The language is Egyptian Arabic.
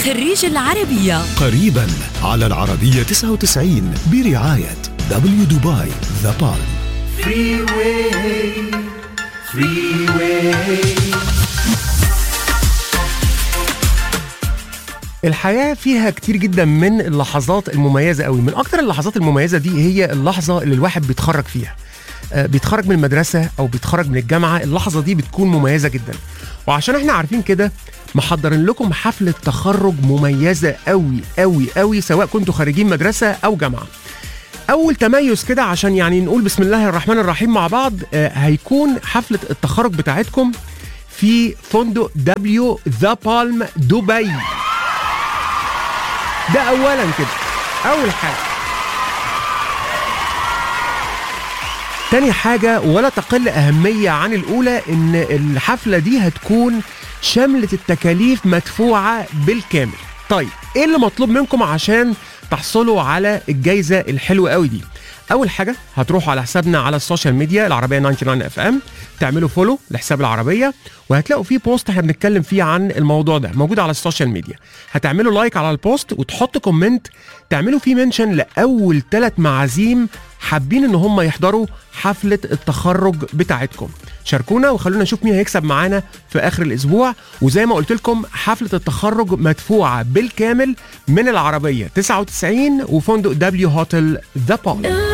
خريج العربية قريبا على العربية 99 برعاية دبليو دبي ذا بالم الحياة فيها كتير جدا من اللحظات المميزة قوي من أكتر اللحظات المميزة دي هي اللحظة اللي الواحد بيتخرج فيها آه، بيتخرج من المدرسة أو بيتخرج من الجامعة اللحظة دي بتكون مميزة جدا وعشان احنا عارفين كده محضرين لكم حفلة تخرج مميزة قوي قوي قوي سواء كنتوا خارجين مدرسة أو جامعة اول تميز كده عشان يعني نقول بسم الله الرحمن الرحيم مع بعض آه، هيكون حفله التخرج بتاعتكم في فندق دبليو ذا بالم دبي ده اولا كده اول حاجه تاني حاجة ولا تقل أهمية عن الأولى إن الحفلة دي هتكون شملة التكاليف مدفوعة بالكامل. طيب إيه اللي مطلوب منكم عشان تحصلوا على الجايزة الحلوة قوي دي؟ أول حاجة هتروحوا على حسابنا على السوشيال ميديا العربية 99 اف ام تعملوا فولو لحساب العربية وهتلاقوا فيه بوست احنا بنتكلم فيه عن الموضوع ده موجود على السوشيال ميديا هتعملوا لايك على البوست وتحطوا كومنت تعملوا فيه منشن لأول ثلاث معازيم حابين ان هم يحضروا حفله التخرج بتاعتكم شاركونا وخلونا نشوف مين هيكسب معانا في اخر الاسبوع وزي ما قلت لكم حفله التخرج مدفوعه بالكامل من العربيه 99 وفندق دبليو هوتل ذا بالم